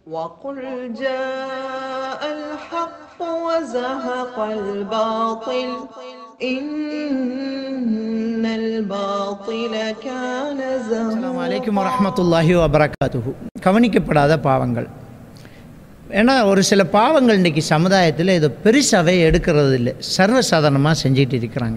وقل جاء الحق وزهق الباطل إن الباطل كان அஸ்ஸலாமு زهوقا அலைக்கும் வரஹ்மத்துல்லாஹி வபரகாத்துஹு கவனிக்கப்படாத பாவங்கள் ஏன்னா ஒரு சில பாவங்கள் இன்றைக்கி சமுதாயத்தில் இதை பெருசாகவே எடுக்கிறது இல்லை சர்வசாதாரணமாக செஞ்சுட்டு இருக்கிறாங்க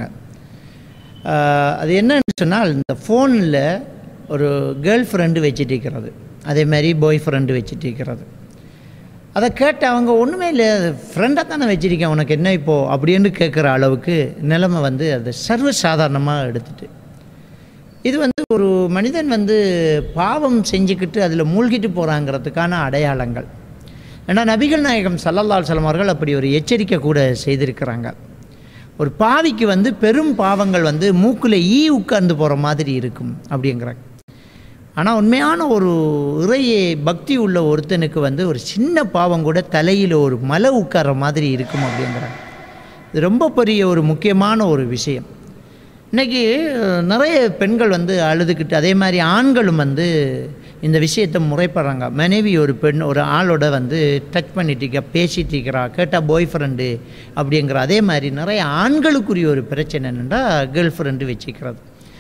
ஆஹ் அது என்னன்னு சொன்னால் இந்த ஃபோனில் ஒரு கேர்ள் ஃப்ரெண்டு வச்சுட்டு இருக்கிறது அதே மாதிரி பாய் ஃப்ரெண்டு வச்சுட்டு இருக்கிறது அதை கேட்டு அவங்க ஒன்றுமே இல்லை ஃப்ரெண்டாக தானே வச்சிருக்கேன் உனக்கு என்ன இப்போது அப்படின்னு கேட்குற அளவுக்கு நிலைமை வந்து அது சர்வசாதாரணமாக எடுத்துட்டு இது வந்து ஒரு மனிதன் வந்து பாவம் செஞ்சுக்கிட்டு அதில் மூழ்கிட்டு போகிறாங்கிறதுக்கான அடையாளங்கள் ஏன்னா நபிகள் நாயகம் சல்லல்லால் சலம் அவர்கள் அப்படி ஒரு எச்சரிக்கை கூட செய்திருக்கிறாங்க ஒரு பாவிக்கு வந்து பெரும் பாவங்கள் வந்து மூக்கில் ஈ உட்கார்ந்து போகிற மாதிரி இருக்கும் அப்படிங்கிறாங்க ஆனால் உண்மையான ஒரு இறையே பக்தி உள்ள ஒருத்தனுக்கு வந்து ஒரு சின்ன பாவம் கூட தலையில் ஒரு மலை உட்கார்ற மாதிரி இருக்கும் அப்படிங்கிறாங்க இது ரொம்ப பெரிய ஒரு முக்கியமான ஒரு விஷயம் இன்றைக்கி நிறைய பெண்கள் வந்து அழுதுகிட்டு அதே மாதிரி ஆண்களும் வந்து இந்த விஷயத்தை முறைப்படுறாங்க மனைவி ஒரு பெண் ஒரு ஆளோட வந்து டச் பண்ணிட்டு பேசிட்டு இருக்கிறா கேட்டால் பாய் ஃப்ரெண்டு அப்படிங்கிற அதே மாதிரி நிறைய ஆண்களுக்குரிய ஒரு பிரச்சனை என்னென்னா கேர்ள் ஃப்ரெண்டு வச்சுக்கிறது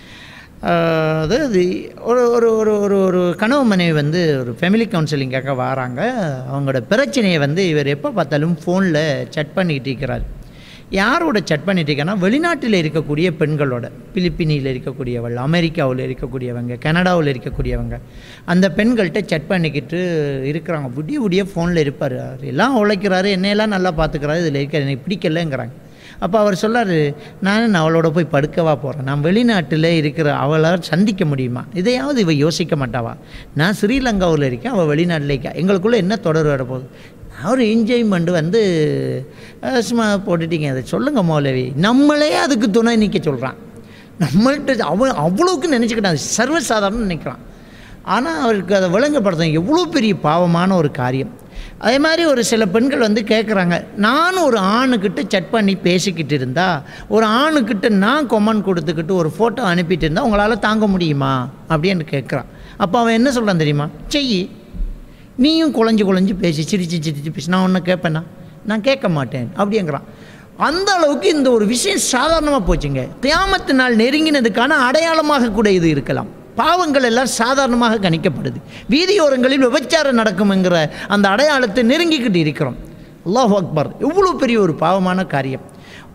ஆஹ் அதாவது ஒரு ஒரு ஒரு ஒரு ஒரு கனவு மனைவி வந்து ஒரு ஃபேமிலி கவுன்சிலிங்காக வராங்க அவங்களோட பிரச்சனையை வந்து இவர் எப்போ பார்த்தாலும் ஃபோனில் சட் பண்ணிக்கிட்டு இருக்கிறார் யாரோட சட் பண்ணிட்டு இருக்கேன்னா வெளிநாட்டில் இருக்கக்கூடிய பெண்களோட பிலிப்பினியில் இருக்கக்கூடியவள் அமெரிக்காவில் இருக்கக்கூடியவங்க கனடாவில் இருக்கக்கூடியவங்க அந்த பெண்கள்கிட்ட சட் பண்ணிக்கிட்டு இருக்கிறாங்க விடிய விடிய ஃபோனில் இருப்பார் அவர் எல்லாம் உழைக்கிறாரு என்னையெல்லாம் நல்லா பார்த்துக்கிறாரு இதில் இருக்க எனக்கு பிடிக்கலங்கிறாங்க அப்போ அவர் சொல்லார் நான் அவளோட போய் படுக்கவா போகிறேன் நான் வெளிநாட்டில் இருக்கிற அவளை சந்திக்க முடியுமா இதையாவது இவ யோசிக்க மாட்டாவா நான் ஸ்ரீலங்காவில் இருக்கேன் அவள் வெளிநாட்டில் இருக்கா எங்களுக்குள்ளே என்ன தொடர்பு வர போகுது நான் ஒரு என்ஜாய்மெண்ட் வந்து அஹ், சும்மா போட்டுட்டீங்க அதை சொல்லுங்கள் மௌலவி நம்மளே அதுக்கு துணை நிற்க சொல்கிறான் நம்மள்கிட்ட அவன் அவ்வளோக்கு நினச்சிக்கிட்டான் அது சர்வசாதாரணம் நினைக்கிறான் ஆனால் அவருக்கு அதை விளங்கப்படுத்தும் எவ்வளோ பெரிய பாவமான ஒரு காரியம் அதே மாதிரி ஒரு சில பெண்கள் வந்து கேட்குறாங்க நானும் ஒரு ஆணுக்கிட்ட சட் பண்ணி பேசிக்கிட்டு இருந்தா ஒரு ஆணுக்கிட்ட நான் கொமெண்ட் கொடுத்துக்கிட்டு ஒரு ஃபோட்டோ அனுப்பிட்டு இருந்தால் உங்களால் தாங்க முடியுமா அப்படின்னு கேட்குறான் அப்போ அவன் என்ன சொல்கிறான் தெரியுமா செய் நீயும் குழஞ்சு குழஞ்சு பேசி சிரிச்சு சிரிச்சு பேசி நான் ஒன்று கேட்பேனா நான் கேட்க மாட்டேன் அப்படிங்கிறான் அந்த அளவுக்கு இந்த ஒரு விஷயம் சாதாரணமாக போச்சுங்க கியாமத்து நாள் நெருங்கினதுக்கான அடையாளமாக கூட இது இருக்கலாம் பாவங்கள் எல்லாம் சாதாரணமாக கணிக்கப்படுது வீதியோரங்களில் விபச்சாரம் நடக்கும்ங்கிற அந்த அடையாளத்தை நெருங்கிக்கிட்டு இருக்கிறோம் அல்லாஹ் அக்பர் எவ்வளோ பெரிய ஒரு பாவமான காரியம்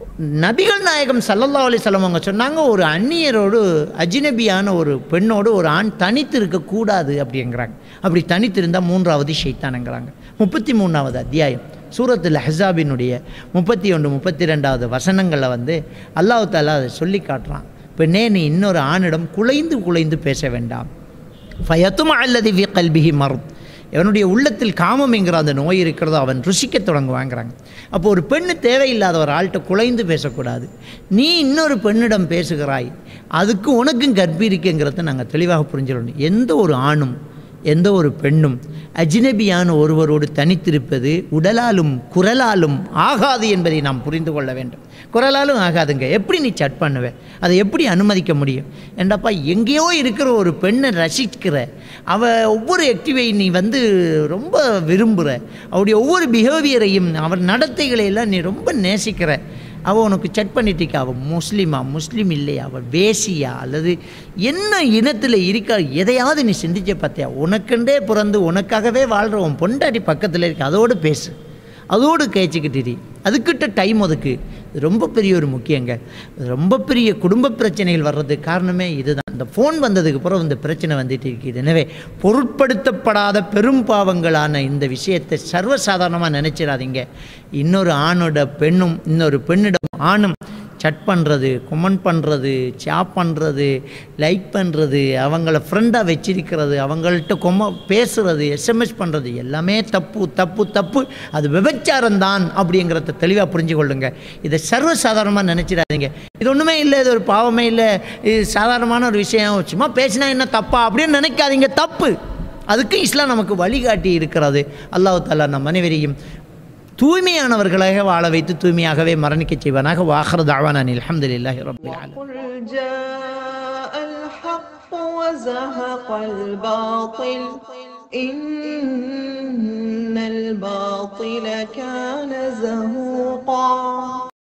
நபிகள் நாயகம் சல்லல்லா அலிஸ்லாம் அவங்க சொன்னாங்க ஒரு அந்நியரோடு அஜினபியான ஒரு பெண்ணோடு ஒரு ஆண் தனித்து இருக்கக்கூடாது அப்படிங்கிறாங்க அப்படி தனித்து இருந்தால் மூன்றாவது ஷைத்தானுங்கிறாங்க முப்பத்தி மூணாவது அத்தியாயம் சூரத்தில் ஹசாபினுடைய முப்பத்தி ஒன்று முப்பத்தி ரெண்டாவது வசனங்களில் வந்து அல்லாஹ் தாலா அதை சொல்லி காட்டுறான் பெண்ணே நீ இன்னொரு ஆணிடம் குலைந்து குலைந்து பேச வேண்டாம் ஃபயத்தும் அல்லது வி கல்பிஹி மரும் அவனுடைய உள்ளத்தில் காமம் என்கிற அந்த நோய் இருக்கிறதோ அவன் ருசிக்க தொடங்குவாங்கிறாங்க அப்போ ஒரு பெண்ணு தேவையில்லாத ஒரு ஆள்கிட்ட குலைந்து பேசக்கூடாது நீ இன்னொரு பெண்ணிடம் பேசுகிறாய் அதுக்கு உனக்கும் கர்ப்பி இருக்குங்கிறத நாங்கள் தெளிவாக புரிஞ்சிடணும் எந்த ஒரு ஆணும் எந்த ஒரு பெண்ணும் அஜ்னபியான ஒருவரோடு தனித்திருப்பது உடலாலும் குரலாலும் ஆகாது என்பதை நாம் புரிந்து கொள்ள வேண்டும் குரலாலும் ஆகாதுங்க எப்படி நீ சட் பண்ணுவ அதை எப்படி அனுமதிக்க முடியும் ஏண்டாப்பா எங்கேயோ இருக்கிற ஒரு பெண்ணை ரசிக்கிற அவ ஒவ்வொரு ஆக்டிவை நீ வந்து ரொம்ப விரும்புகிற அவருடைய ஒவ்வொரு பிஹேவியரையும் அவர் நடத்தைகளை எல்லாம் நீ ரொம்ப நேசிக்கிற அவள் உனக்கு செக் பண்ணிட்டிருக்கா அவள் முஸ்லீமா முஸ்லீம் இல்லையா அவள் வேசியா அல்லது என்ன இனத்தில் இருக்கா எதையாவது நீ சிந்திச்ச பார்த்தியா உனக்குண்டே பிறந்து உனக்காகவே வாழ்கிற உன் பொண்டாட்டி பக்கத்தில் இருக்கு அதோடு பேசு அதோடு கேச்சுக்கிட்டு இரு. அதுக்கிட்ட டைம் ஒதுக்கு இது ரொம்ப பெரிய ஒரு முக்கியங்க ரொம்ப பெரிய குடும்ப பிரச்சனைகள் வர்றதுக்கு காரணமே இதுதான் இந்த ஃபோன் வந்ததுக்கு அப்புறம் இந்த பிரச்சனை வந்துட்டு இருக்குது எனவே பொருட்படுத்தப்படாத பெரும் பாவங்களான இந்த விஷயத்தை சர்வசாதாரணமாக நினச்சிடாதீங்க இன்னொரு ஆணோட பெண்ணும் இன்னொரு பெண்ணிடம் ஆணும் சட் பண்ணுறது கொமெண்ட் பண்ணுறது சாப் பண்ணுறது லைக் பண்ணுறது அவங்கள ஃப்ரெண்டாக வச்சிருக்கிறது அவங்கள்ட்ட கொம பேசுகிறது எஸ்எம்எஸ் பண்ணுறது எல்லாமே தப்பு தப்பு தப்பு அது விபச்சாரம் தான் அப்படிங்கிறத தெளிவாக புரிஞ்சு கொள்ளுங்க இதை சர்வசாதாரணமாக நினச்சிடாதீங்க இது ஒன்றுமே இல்லை இது ஒரு பாவமே இல்லை இது சாதாரணமான ஒரு விஷயம் சும்மா பேசினா என்ன தப்பா அப்படின்னு நினைக்காதீங்க தப்பு அதுக்கு இஸ்லாம் நமக்கு வழிகாட்டி இருக்கிறது அல்லாஹ் தாலா நம் அனைவரையும் தூய்மையானவர்களாக வாழ வைத்து தூய்மையாகவே மரணிக்க செய்வானாக வாஹர் தாவானான் அல்ஹம்துலில்லாஹி ரப்பில் ஆலமீன் وقل جاء الحق وزهق الباطل إن الباطل كان زهوقا